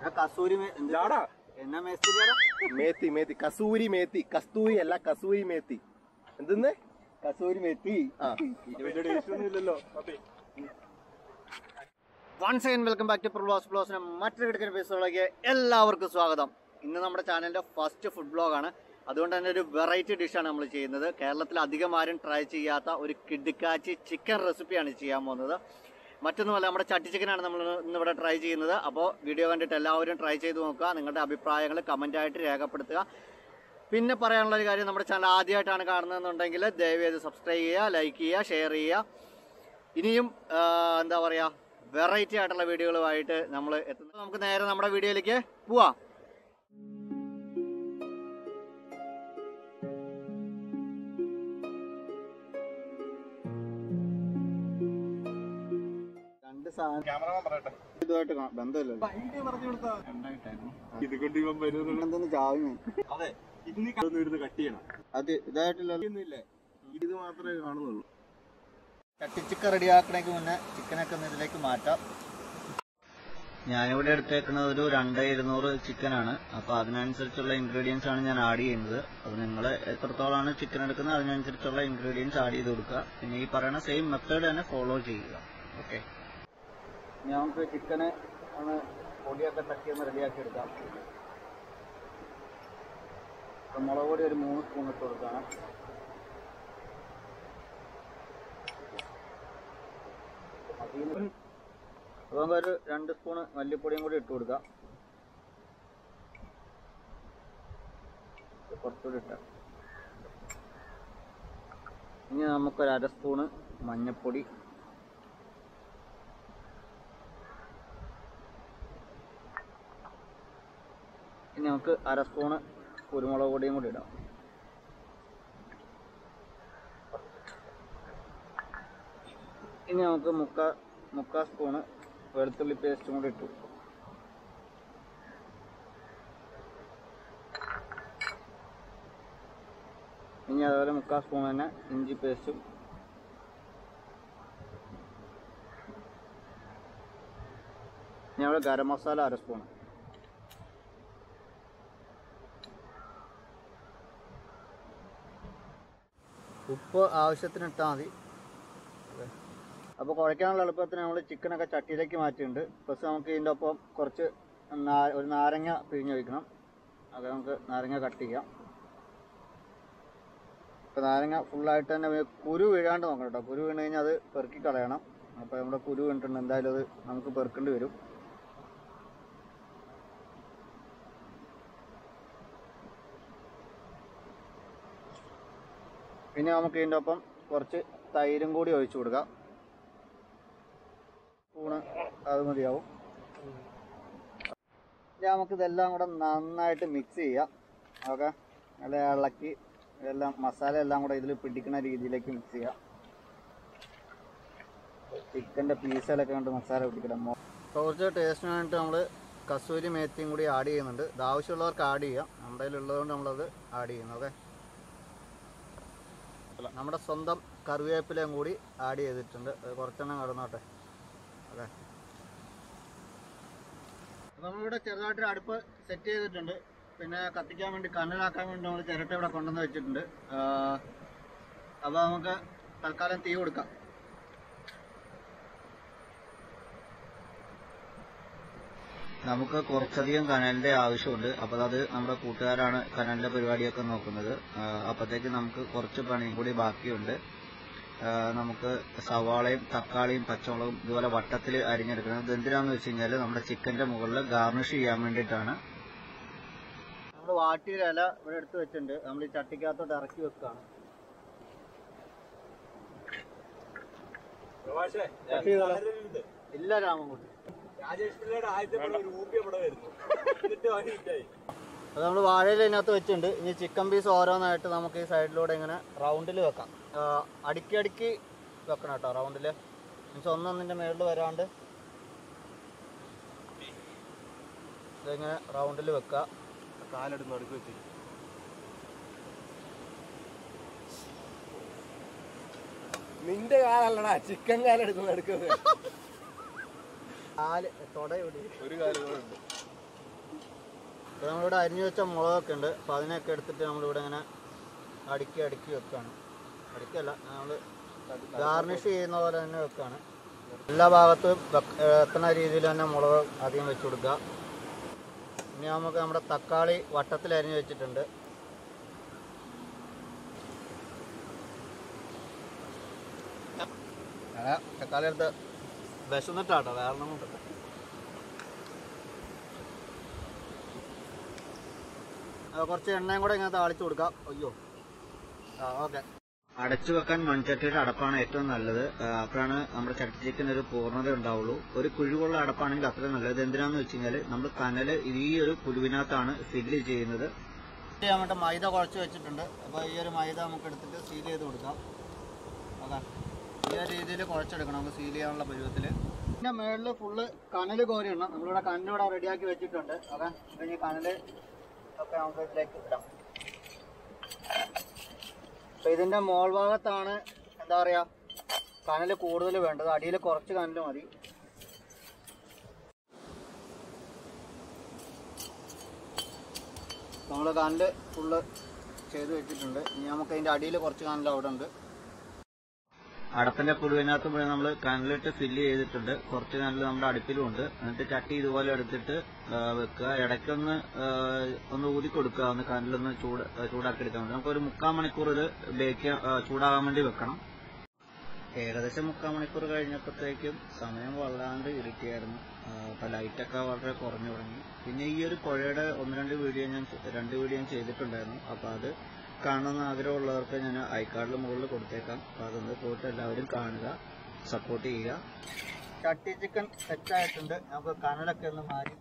Kasuri may- എന്ത്? എന്നാ മേസ്തിരിയാടാ മേത്തി മേത്തി കസൂരി മേത്തി കസ്തൂരി അല്ല കസൂരി മേത്തി എന്തെന്ന് കസൂരി മെത്തി ആ once again welcome back to പ്രൊബ്ലോസ് ബ്ലോസിന്റെ മറ്റൊരു കിടക്കുന്ന എപ്പിസോഡിലേക്ക് എല്ലാവർക്കും സ്വാഗതം ഇന്ന് നമ്മുടെ ചാനലിന്റെ ഫസ്റ്റ് ഫുഡ് ബ്ലോഗാണ് അതുകൊണ്ട് തന്നെ ഒരു വെറൈറ്റി ഡിഷാണ് നമ്മൾ ചെയ്യുന്നത് കേരളത്തിൽ അധികം ആരും ട്രൈ ചെയ്യാത്ത ഒരു കിടുക്കാച്ചി ചിക്കൻ റെസിപ്പിയാണ് ചെയ്യാൻ പോകുന്നത് മറ്റൊന്നുമല്ല നമ്മുടെ ചട്ടി ചിക്കനാണ് നമ്മൾ ഇന്ന് ഇവിടെ ട്രൈ ചെയ്യുന്നത് അപ്പോൾ വീഡിയോ കണ്ടിട്ട് എല്ലാവരും ട്രൈ ചെയ്ത് നോക്കുക നിങ്ങളുടെ അഭിപ്രായങ്ങൾ കമൻ്റായിട്ട് രേഖപ്പെടുത്തുക പിന്നെ പറയാനുള്ള ഒരു കാര്യം നമ്മുടെ ചാനൽ ആദ്യമായിട്ടാണ് കാണുന്നതെന്നുണ്ടെങ്കിൽ ദയവേത് സബ്സ്ക്രൈബ് ചെയ്യുക ലൈക്ക് ചെയ്യുക ഷെയർ ചെയ്യുക ഇനിയും ആ, എന്താ പറയുക വെറൈറ്റി ആയിട്ടുള്ള വീഡിയോകളുമായിട്ട് നമ്മൾ എത്തുന്നത് നമുക്ക് നേരെ നമ്മുടെ വീഡിയോയിലേക്ക് പോവാം രണ്ട് സാധനം ഇതുമായിട്ട് കാ- ബന്ധമില്ലല്ലോ ഇതുകൊണ്ട് ഇവൻ വരുന്നത് എന്തൊന്ന് ചാവുന്നു അതെ ഇന്ന് ഇരുന്ന് കട്ട് ചെയ്യണം അത് ഇതായിട്ടില്ലല്ലോ ഒന്നുമില്ലേ ഇത് മാത്രമേ കാണുന്നുള്ളൂ ചട്ടിച്ചിക്കൻ റെഡിയാക്കണേക്ക് മുന്നേ ചിക്കനൊക്കെ ഒന്ന് ഇതിലേക്ക് മാറ്റാം ഞാനിവിടെ എടുത്തേക്കുന്നത് ഒരു രണ്ട് ഇരുന്നൂറ് ചിക്കനാണ് അപ്പൊ അതിനനുസരിച്ചുള്ള ഇൻഗ്രീഡിയൻസ് ആണ് ഞാൻ ആഡ് ചെയ്യുന്നത് അത് നിങ്ങൾ എത്രത്തോളമാണ് ചിക്കൻ എടുക്കുന്നത് അതിനനുസരിച്ചുള്ള ഇൻഗ്രീഡിയൻസ് ആഡ് ചെയ്ത് കൊടുക്കുക പിന്നെ ഈ പറയുന്ന സെയിം മെത്തേഡ് തന്നെ ഫോളോ ചെയ്യുക ഓക്കെ ഞങ്ങൾക്ക് ചിക്കന് ഒന്ന് പൊടിയൊക്കെ തട്ടി ഒന്ന് റെഡിയാക്കി എടുക്കാം അപ്പൊ മുളക് പൊടി ഒരു മൂന്ന് സ്പൂൺ ഇട്ട് കൊടുക്കണം അപ്പോൾ നമുക്ക് ഒരു രണ്ട് സ്പൂണ് മല്ലിപ്പൊടിയും കൂടി ഇട്ട് കൊടുക്കാം കുറച്ചുകൂടി ഇട്ട ഇനി നമുക്കൊരു അര സ്പൂണ് മഞ്ഞൾപ്പൊടി ഇനി നമുക്ക് അര സ്പൂണ് കുരുമുളക് പൊടിയും കൂടി ഇടാം ഇനി നമുക്ക് മുക്ക മുക്കാ സ്പൂണ് വെളുത്തുള്ളി പേസ്റ്റും കൂടി ഇട്ടു ഇനി അതുപോലെ മുക്കാൽ സ്പൂൺ തന്നെ ഇഞ്ചി പേസ്റ്റും ഇനി അവിടെ ഗരം മസാല അര സ്പൂൺ ഉപ്പ് ആവശ്യത്തിന് ഇട്ടാൽ മതി അപ്പോൾ കുഴയ്ക്കാനുള്ള എളുപ്പത്തിന് നമ്മൾ ചിക്കനൊക്കെ ചട്ടിയിലേക്ക് മാറ്റിയിട്ടുണ്ട് പ്ലസ് നമുക്ക് ഇതിൻ്റെ ഒപ്പം കുറച്ച് നാ- ഒരു നാരങ്ങ പിഴിഞ്ഞ് വയ്ക്കണം അത് നമുക്ക് നാരങ്ങ കട്ട് ചെയ്യാം അപ്പോൾ നാരങ്ങ ഫുള്ളായിട്ട് തന്നെ വേ- കുരു വീഴാണ്ട് നോക്കണം കേട്ടോ കുരു വീണ് കഴിഞ്ഞാൽ അത് പെറുക്കി കളയണം അപ്പോൾ നമ്മുടെ കുരു വീണിട്ടുണ്ട് എന്തായാലും അത് നമുക്ക് പെറുക്കേണ്ടി വരും പിന്നെ നമുക്ക് ഇതിൻ്റെ ഒപ്പം കുറച്ച് തൈരും കൂടി ഒഴിച്ചു കൊടുക്കാം സ്പൂണ് അത് മതിയാവും ഇനി നമുക്ക് ഇതെല്ലാം കൂടെ നന്നായിട്ട് മിക്സ് ചെയ്യാം ഓക്കെ നല്ല ഇളക്കി എല്ലാം മസാല എല്ലാം കൂടെ ഇതിൽ പിടിക്കുന്ന രീതിയിലേക്ക് മിക്സ് ചെയ്യാം ചിക്കൻ്റെ പീസിലൊക്കെ കണ്ട് മസാല പിടിക്കണം മോ- കുറച്ച് ടേസ്റ്റിന് വേണ്ടിയിട്ട് നമ്മൾ കസൂരി മേത്തിയും കൂടി ആഡ് ചെയ്യുന്നുണ്ട് ഇത് ആവശ്യമുള്ളവർക്ക് ആഡ് ചെയ്യാം നമ്മുടെ കയ്യിലുള്ളതുകൊണ്ട് നമ്മളത് ആഡ് ചെയ്യുന്നു ഓക്കെ നമ്മുടെ സ്വന്തം കറിവേപ്പിലയും കൂടി ആഡ് ചെയ്തിട്ടുണ്ട് അത് കുറച്ചെണ്ണം കടന്നോട്ടെ അതെ നമ്മളിവിടെ ചെറുതായിട്ട് അടുപ്പ് സെറ്റ് ചെയ്തിട്ടുണ്ട് പിന്നെ കത്തിക്കാൻ വേണ്ടി കനലാക്കാൻ വേണ്ടി നമ്മൾ ചിരട്ട ഇവിടെ കൊണ്ടുവന്ന് വെച്ചിട്ടുണ്ട് അപ്പോൾ നമുക്ക് തൽക്കാലം തീ കൊടുക്കാം നമുക്ക് കുറച്ചധികം കനലിന്റെ ആവശ്യമുണ്ട് അപ്പോൾ അത് നമ്മുടെ കൂട്ടുകാരാണ് കനലിന്റെ പരിപാടിയൊക്കെ നോക്കുന്നത് അപ്പോഴത്തേക്ക് നമുക്ക് കുറച്ച് പണിയും കൂടി ബാക്കിയുണ്ട് ആ, നമുക്ക് സവാളയും തക്കാളിയും പച്ചമുളകും ഇതുപോലെ വട്ടത്തിൽ അരിഞ്ഞെടുക്കണം ഇത് എന്തിനാന്ന് വെച്ച് കഴിഞ്ഞാൽ നമ്മുടെ ചിക്കന്റെ മുകളിൽ ഗാർണിഷ് ചെയ്യാൻ വേണ്ടിയിട്ടാണ് നമ്മൾ വാട്ടിയ ഇല ഇവിടെ എടുത്ത് വെച്ചിട്ടുണ്ട് നമ്മൾ ഈ ചട്ടിക്കകത്തോട്ട് ഇറക്കി വെക്കുകയാണ് ഇല്ല രാമൻകുട്ടി രാജേഷ് പിള്ളയുടെ ആദ്യത്തെ പടം ഒരു ഊപ്പി അവിടെ വരുന്നു എന്നിട്ട് വാങ്ങിയിട്ടായി അത് നമ്മൾ വാഴയില ഇതിനകത്ത് വെച്ചിട്ടുണ്ട് ഇനി ചിക്കൻ പീസ് ഓരോന്നായിട്ട് നമുക്ക് ഈ സൈഡിലൂടെ ഇങ്ങനെ റൗണ്ടിൽ വെക്കാം ആ, അടുക്കി അടുക്കി വെക്കണം കേട്ടോ റൗണ്ടിൽ മീൻസ് ഒന്നൊന്നിൻ്റെ മേളിൽ വരാണ്ട് ഇതിങ്ങനെ റൗണ്ടിൽ വെക്കുക കാലെടുത്ത് നടുക്ക് വെച്ച് നിന്റെ കാലല്ലടാ ചിക്കൻ കാലെടുത്ത് നടുക്കുന്നത് കാല് തൊടയൂടി ഒരു കാലം കൂടെ ഉണ്ട് അപ്പോൾ നമ്മളിവിടെ അരിഞ്ഞു വെച്ച മുളകൊക്കെ ഉണ്ട് അപ്പോൾ അതിനൊക്കെ എടുത്തിട്ട് നമ്മളിവിടെ ഇങ്ങനെ അടുക്കി അടുക്കി വെക്കുകയാണ് അടുക്കല്ല നമ്മൾ ഗാർണിഷ് ചെയ്യുന്ന പോലെ തന്നെ വെക്കുകയാണ് എല്ലാ ഭാഗത്തും വെക്ക- ഏ, എത്തുന്ന രീതിയിൽ തന്നെ മുളക് അധികം വെച്ച് കൊടുക്കുക ഇനി നമുക്ക് നമ്മുടെ തക്കാളി വട്ടത്തിൽ അരിഞ്ഞു വെച്ചിട്ടുണ്ട് അതെ തക്കാളി എടുത്ത് വിശന്നിട്ടാട്ടോ വേറെ കൊണ്ട് കുറച്ച് എണ്ണയും കൂടെ ഇങ്ങനെ താളിച്ചു കൊടുക്കാം അയ്യോ ആ ഓക്കെ അടച്ചു വെക്കാൻ മൺചട്ടിയുടെ അടപ്പാണ് ഏറ്റവും നല്ലത് ആ, അപ്പോഴാണ് നമ്മുടെ ചട്ടിച്ചിക്കന് ഒരു പൂർണ്ണത ഉണ്ടാവുള്ളൂ ഒരു കുഴിവുള്ള അടപ്പാണെങ്കിൽ അത്ര നല്ലത് എന്തിനാന്ന് വെച്ച് കഴിഞ്ഞാൽ നമ്മൾ കനല് ഈ ഒരു കുരുവിനകത്താണ് ഫില്ല് ചെയ്യുന്നത് ചെയ്യാൻ വേണ്ടി മൈദ കുഴച്ച് വെച്ചിട്ടുണ്ട് അപ്പോൾ ഈ ഒരു മൈദ നമുക്ക് എടുത്തിട്ട് സീൽ ചെയ്ത് കൊടുക്കാം ഓക്കെ ഈ ഒരു രീതിയിൽ കുഴച്ചെടുക്കണം നമുക്ക് സീൽ ചെയ്യാനുള്ള പരുവത്തിൽ പിന്നെ മേളിൽ ഫുള്ള് കനൽ കോരി ഇടണം നമ്മളിവിടെ കനലിവിടെ റെഡിയാക്കി വെച്ചിട്ടുണ്ട് ഓക്കെ ഇനി കനൽ ഒക്കെ നമുക്ക് ഇതിലേക്ക് ഇടാം അപ്പൊ ഇതിന്റെ മോൾ ഭാഗത്താണ് എന്താ പറയാ കനൽ കൂടുതൽ വേണ്ടത് അടിയിൽ കുറച്ച് കനൽ മതി നമ്മൾ കനല് ഫുള്ള് ചെയ്ത് വെച്ചിട്ടുണ്ട് ഇനി നമുക്ക് അതിന്റെ അടിയിൽ കുറച്ച് കനൽ അവിടെ ഉണ്ട് അടപ്പിന്റെ പുഴുവിനകത്ത് മുഴുവൻ നമ്മൾ കനലിട്ട് ഫില്ല് ചെയ്തിട്ടുണ്ട് കുറച്ച് കനൽ നമ്മുടെ അടുപ്പിലുണ്ട് എന്നിട്ട് ചട്ടി ഇതുപോലെ എടുത്തിട്ട് ആ, വെക്കുക ഇടയ്ക്കൊന്ന് ആ, ഒന്ന് ഊതി കൊടുക്കുക ഒന്ന് കനലൊന്ന് ചൂട് ചൂടാക്കി എടുക്കാൻ വേണ്ടി നമുക്കൊരു മുക്കാൽ മണിക്കൂർ ഇത് ബേക്ക് ചൂടാകാൻ വേണ്ടി വെക്കണം ഏകദേശം മുക്കാൽ മണിക്കൂർ കഴിഞ്ഞപ്പോഴത്തേക്കും സമയം വല്ലാണ്ട് ഇരിക്കുകയായിരുന്നു അപ്പൊ ലൈറ്റൊക്കെ വളരെ കുറഞ്ഞു തുടങ്ങി പിന്നെ ഈ ഒരു പുഴയുടെ ഒന്ന് രണ്ട് വീഡിയോ ഞാൻ രണ്ട് വീഡിയോ ഞാൻ ചെയ്തിട്ടുണ്ടായിരുന്നു അപ്പൊ അത് കാണണമെന്ന് ആഗ്രഹമുള്ളവർക്ക് ഞാൻ ഐക്കാർഡിൽ മുകളിൽ കൊടുത്തേക്കാം അപ്പൊ അതൊന്ന് പോയിട്ട് എല്ലാവരും കാണുക സപ്പോർട്ട് ചെയ്യുക ചട്ടി ചിക്കൻ സെറ്റായിട്ടുണ്ട് നമുക്ക് കനലൊക്കെ ഒന്ന് മാറി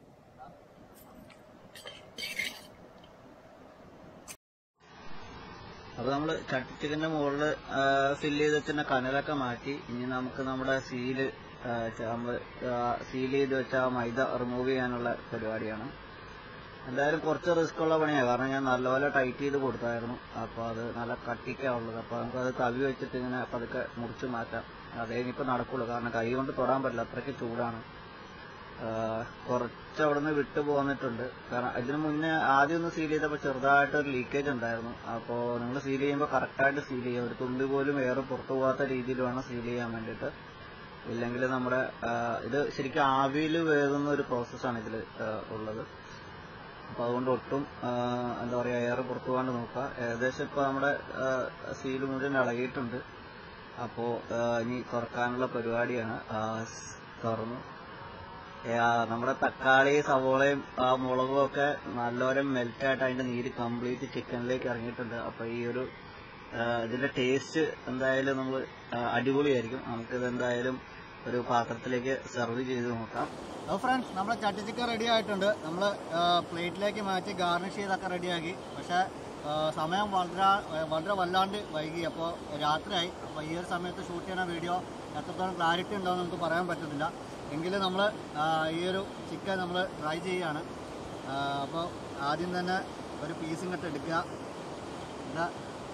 അപ്പൊ നമ്മള് ചട്ടി ചിക്കന്റെ മുകളിൽ ഫില്ല് ചെയ്ത് വെച്ചിരുന്ന കനലൊക്കെ മാറ്റി ഇനി നമുക്ക് നമ്മുടെ സീല് നമ്മള് സീൽ ചെയ്ത് വെച്ച ആ മൈദ റിമൂവ് ചെയ്യാനുള്ള പരിപാടിയാണ് എന്തായാലും കുറച്ച് റിസ്ക് ഉള്ള പണിയാണ് കാരണം ഞാൻ നല്ലപോലെ ടൈറ്റ് ചെയ്ത് കൊടുത്തായിരുന്നു അപ്പൊ അത് നല്ല കട്ടിക്കാ ഉള്ളത് അപ്പൊ നമുക്ക് അത് തവി വെച്ചിട്ട് ഇങ്ങനെ പതുക്കെ മുറിച്ച് മാറ്റാം അതേ ഇനിയിപ്പോ നടക്കുള്ളൂ കാരണം കൈ കൊണ്ട് തൊടാൻ പറ്റില്ല അത്രയ്ക്ക് ചൂടാണ് ആഹ് കുറച്ച് അവിടെ നിന്ന് വിട്ടു പോന്നിട്ടുണ്ട് കാരണം ഇതിനു മുന്നേ ആദ്യം ഒന്ന് സീൽ ചെയ്തപ്പോൾ ചെറുതായിട്ട് ഒരു ലീക്കേജ് ഉണ്ടായിരുന്നു അപ്പോൾ നിങ്ങൾ സീൽ ചെയ്യുമ്പോൾ കറക്റ്റായിട്ട് സീൽ ചെയ്യുക ഒരു തുള്ളി പോലും എയർ പുറത്തു പോകാത്ത രീതിയിൽ വേണം സീൽ ചെയ്യാൻ വേണ്ടിയിട്ട് ഇല്ലെങ്കിൽ നമ്മുടെ ആഹ് ഇത് ശരിക്കും ആവിയിൽ വേകുന്ന ഒരു പ്രോസസ്സാണ് ഇതിൽ ഉള്ളത് അപ്പൊ അതുകൊണ്ട് ഒട്ടും ആഹ് എന്താ പറയാ എയർ പുറത്തു പോകാണ്ട് നോക്കുക ഏകദേശം ഇപ്പൊ നമ്മുടെ സീല് മുഴുവൻ ഇളകിയിട്ടുണ്ട് അപ്പോ ആഹ് ഇനി തുറക്കാനുള്ള പരിപാടിയാണ് ആഹ് സ് തുറന്നു ഏ, ആ, നമ്മുടെ തക്കാളി സവോളയും ആ മുളകും ഒക്കെ നല്ലപോലെ മെൽറ്റായിട്ട് അതിന്റെ നീര് കംപ്ലീറ്റ് ചിക്കനിലേക്ക് ഇറങ്ങിയിട്ടുണ്ട് അപ്പൊ ഈ ഒരു ആ, ഇതിന്റെ ടേസ്റ്റ് എന്തായാലും നമ്മൾ അടിപൊളിയായിരിക്കും നമുക്കിത് എന്തായാലും ഒരു പാത്രത്തിലേക്ക് സെർവ് ചെയ്ത് നോക്കാം അപ്പോൾ ഫ്രണ്ട്സ് നമ്മുടെ ചട്ടി ചിക്കൻ റെഡി ആയിട്ടുണ്ട് നമ്മൾ പ്ലേറ്റിലേക്ക് മാറ്റി ഗാർണിഷ് ചെയ്തൊക്കെ റെഡിയാക്കി പക്ഷേ ആ, സമയം വളരെ വളരെ വല്ലാണ്ട് വൈകി അപ്പോൾ രാത്രിയായി അപ്പോൾ ഈ ഒരു സമയത്ത് ഷൂട്ട് ചെയ്യുന്ന വീഡിയോ എത്രത്തോളം ക്ലാരിറ്റി ഉണ്ടോ എന്ന് നമുക്ക് പറയാൻ പറ്റത്തില്ല എങ്കിലും നമ്മൾ ഈ ഒരു ചിക്കൻ നമ്മൾ ട്രൈ ചെയ്യുകയാണ് അപ്പോൾ ആദ്യം തന്നെ ഒരു പീസ് ഇങ്ങോട്ട് എടുക്കുക ഇതാ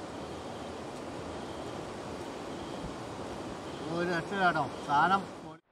ഒരു രക്ഷ കേട്ടോ സാധനം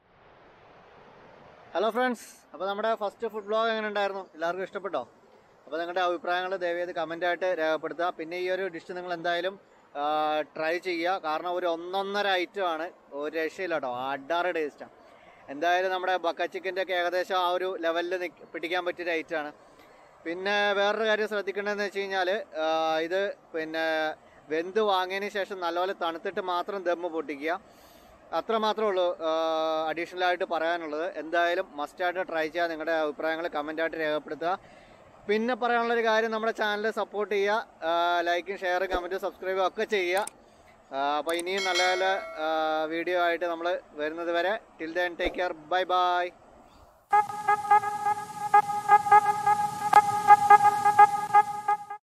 ഹലോ ഫ്രണ്ട്സ് അപ്പോൾ നമ്മുടെ ഫസ്റ്റ് ഫുഡ് ബ്ലോഗ് എങ്ങനെ ഉണ്ടായിരുന്നു എല്ലാവർക്കും ഇഷ്ടപ്പെട്ടോ അപ്പോൾ നിങ്ങളുടെ അഭിപ്രായങ്ങൾ ദയവേത് കമൻ്റ് ആയിട്ട് രേഖപ്പെടുത്തുക പിന്നെ ഈ ഒരു ഡിഷ് നിങ്ങൾ എന്തായാലും ട്രൈ ചെയ്യുക കാരണം ഒരു ഒന്നൊന്നര ഐറ്റം ആണ് ഒരു രക്ഷയില്ല കേട്ടോ അഡാറ് ടേസ്റ്റാണ് എന്തായാലും നമ്മുടെ ബക്ക ചിക്കൻ്റെ ഒക്കെ ഏകദേശം ആ ഒരു ലെവലിൽ പിടിക്കാൻ പറ്റിയൊരു ഐറ്റമാണ് പിന്നെ വേറൊരു കാര്യം ശ്രദ്ധിക്കേണ്ടതെന്ന് വെച്ച് കഴിഞ്ഞാൽ ഇത് പിന്നെ വെന്ത് വാങ്ങിയതിന് ശേഷം നല്ലപോലെ തണുത്തിട്ട് മാത്രം ദമ്മ് പൊട്ടിക്കുക അത്ര മാത്രമേ ഉള്ളൂ അഡീഷണൽ ആയിട്ട് പറയാനുള്ളത് എന്തായാലും മസ്റ്റായിട്ട് ട്രൈ ചെയ്യുക നിങ്ങളുടെ അഭിപ്രായങ്ങൾ കമൻ്റായിട്ട് രേഖപ്പെടുത്തുക പിന്നെ പറയാനുള്ളൊരു കാര്യം നമ്മുടെ ചാനൽ സപ്പോർട്ട് ചെയ്യുക ലൈക്കും ഷെയറും കമൻറ്റും സബ്സ്ക്രൈബും ഒക്കെ ചെയ്യുക അപ്പോൾ ഇനിയും നല്ല നല്ല വീഡിയോ ആയിട്ട് നമ്മൾ വരുന്നത് വരെ till then take care bye by